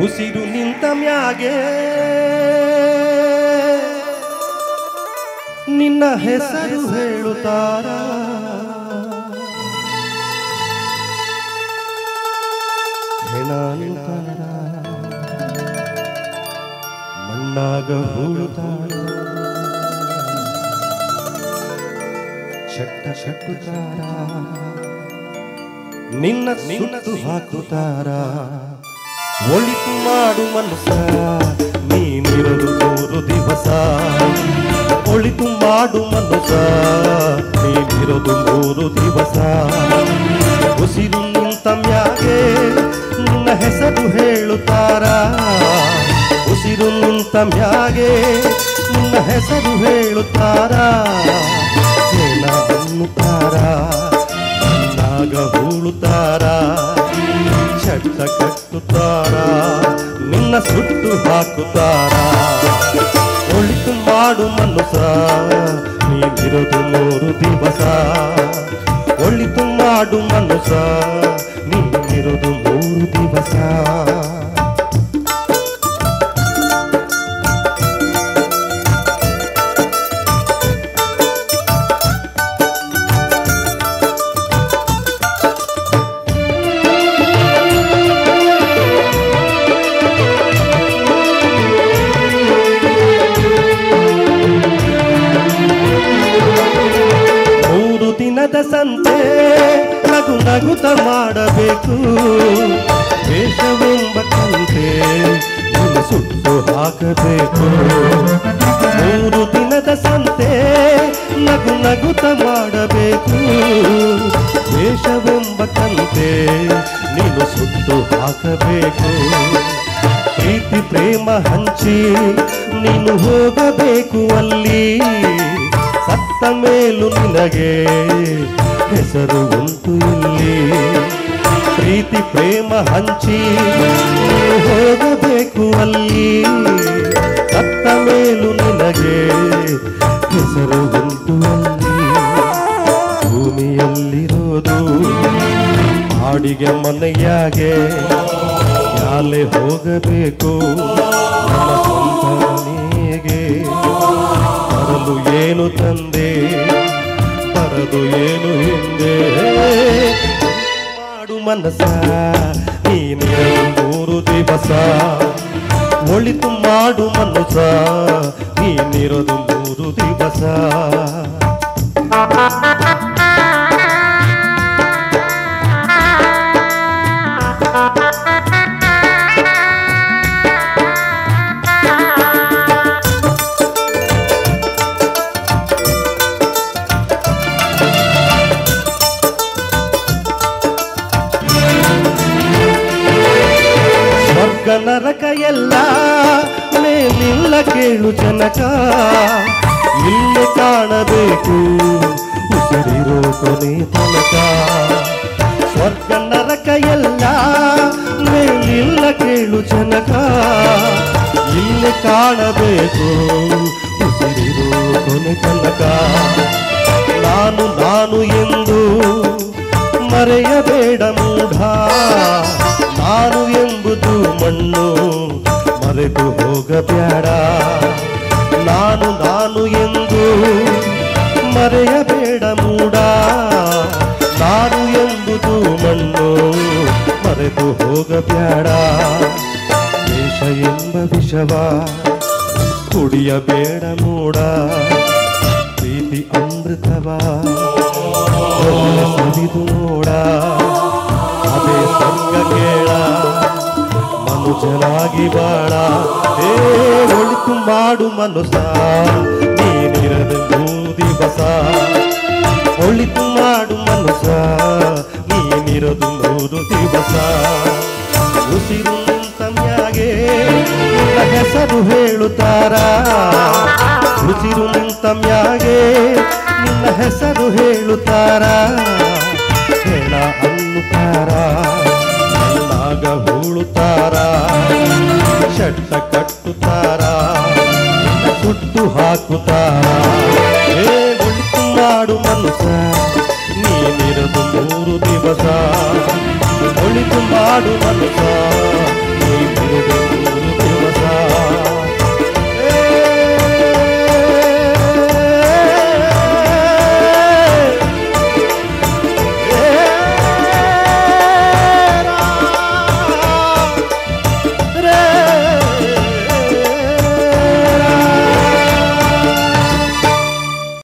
ಉಸಿರು ನಿಂತ ಮ್ಯಾಗೆ ನಿನ್ನ ಹೆಸರು ಹೇಳುತ್ತಾರ ಹೆಣ ನಿಂತಾರ ಮಣ್ಣಾಗ ಹೂಳುತ್ತಾರ ಶಟ್ಟ ಶಟ್ಟುತ್ತಾರ ನಿನ್ನ ನಿನ್ನದು ಹಾಕುತ್ತಾರ ಒಳಿತು ಮಾಡು ಮನಸ ನೀನಿರದು ಮೂರು ದಿವಸ ಒಳಿತು ಮಾಡು ಮನಸ ನೀನಿರದು ಮೂರು ದಿವಸ ಉಸಿರು ನಿಂತ ಮ್ಯಾಗೆ ನಿನ್ನ ಹೆಸರು ಹೇಳುತ್ತಾರ ಉಸಿರು ನಿಂತ ಮ್ಯಾಗೆ ನಿನ್ನ ಹೆಸರು ಹೇಳುತ್ತಾರ ಜನ ಅನ್ನುತ್ತಾರ ನಾಗ ಹೂಳುತ್ತಾರ ಚಟ್ಟ ಕಟ್ಟುತ್ತಾರ ನಿನ್ನ ಸುಟ್ಟು ಹಾಕುತ್ತಾರ ಒಳಿತು ಮಾಡು ಮನುಸ ನೀನಿರೋದು ಮೂರು ದಿವಸ ಒಳಿತು ಮಾಡು ಮನುಸ ನೀನಿರೋದು ಮೂರು ದಿವಸ ಮೂರು ದಿನದ ಸಂತೆ ನಗು ನಗುತ ಮಾಡಬೇಕು ವೇಷವೆಂಬ ಕಂತೆ ನಿನ್ನ ಸುಟ್ಟು ಹಾಕಬೇಕು ಮೂರು ದಿನದ ಸಂತೆ ನಗು ನಗುತ ಮಾಡಬೇಕು ವೇಷವೆಂಬ ಕಂತೆ ನೀನು ಸುಟ್ಟು ಹಾಕಬೇಕು ಪ್ರೀತಿ ಪ್ರೇಮ ಹಂಚಿ ನೀನು ಹೋಗಬೇಕು ಅಲ್ಲಿ ಸತ್ತ ಮೇಲೂ ನಿನಗೆ ಹೆಸರು ಉಂಟು ಇಲ್ಲಿ ಪ್ರೀತಿ ಪ್ರೇಮ ಹಂಚಿ ನೀನು ಹೋಗಬೇಕು ಅಲ್ಲಿ ಸತ್ತ ಮೇಲೂ ನಿನಗೆ ಹೆಸರು ಉಂಟು ಅಲ್ಲಿ ಭೂಮಿಯಲ್ಲಿರೋದು ಹಾಡಿಗೆ ಮನೆಯಾಗೆ ಯಾಲೆ ಹೋಗಬೇಕು ನಮ್ಮ ಸ್ವಂತ ಮನೆಗೆ ಬರಲು ಏನು ತಂದೆ ಬರದು ಏನು ಹಿಂದೆ ಮಾಡು ಮನಸ ನೀನಿರಲು ಮೂರು ದಿವಸ ಒಳಿತು ಮಾಡು ಮನಸ ನೀನಿರೋದು ಮೂರು ದಿವಸ ಸ್ವರ್ಗ ನರಕ ಎಲ್ಲ ಮೇಲಿಲ್ಲ ಕೇಳು ಜನಕ ಇಲ್ಲಿ ಕಾಣಬೇಕು ಉಸಿರಿರೋ ಕೊನೆ ತನಕ ಸ್ವರ್ಗ ನರಕ ಎಲ್ಲ ಮೇಲಿಲ್ಲ ಕೇಳು ಜನಕ ಇಲ್ಲಿ ಕಾಣಬೇಕು ಉಸಿರಿರೋ ಕೊನೆ ತನಕ ನಾನು ನಾನು ಎಂದು ಮರೆಯಬೇಡ ಮೂಢ ನಾನು ಎಂಬುದು ಮಣ್ಣು ಮರೆತು ಹೋಗಬೇಡ ನಾನು ನಾನು ಎಂದು ಮರೆಯಬೇಡ ಮೂಡ ನಾನು ಎಂಬುದು ಮಣ್ಣು ಮರೆತು ಹೋಗಬೇಡ ದೇಶ ಎಂಬ ವಿಷವ ಕುಡಿಯಬೇಡ ಮೂಡ ಪ್ರೀತಿ ಅಮೃತವ ಒಮ್ಮೆ ಸವಿದು ನೋಡ ಅದೇ ಸ್ವರ್ಗ ಕೇಳ ಮನುಜನಾಗಿ ಬಾಳ ಏ ಒಳಿತು ಮಾಡು ಮನುಸ ನೀನಿರದ ಮೂರು ದಿವಸ ಒಳಿತು ಮಾಡು ಮನುಸ ನೀನಿರದು ಮೂರು ದಿವಸ ಉಸಿರು ನಿಂತಮ್ಯಾಗೆ ನಿನ್ನ ಹೆಸರು ಹೇಳುತ್ತಾರ ಉಸಿರು ನಿಂತಮ್ಯಾಗೆ ನಿನ್ನ ಹೆಸರು ಹೇಳುತ್ತಾರ ಹೇಳ ಅನ್ನುತ್ತಾರ ಮಣ್ಣಾಗ ಹೂಳುತ್ತಾರ ಶಟ್ಟ ಕಟ್ಟುತ್ತಾರ ಸುಟ್ಟು ಹಾಕುತ್ತಾರ ಏ ಒಳಿತು ಮಾಡು ಮನುಸ ನೀನಿರದು ಮೂರು ದಿವಸ ಒಳಿತು ಮಾಡು ಮನುಸ ನೀನಿರದು ನೀರದೆ ಮೂರು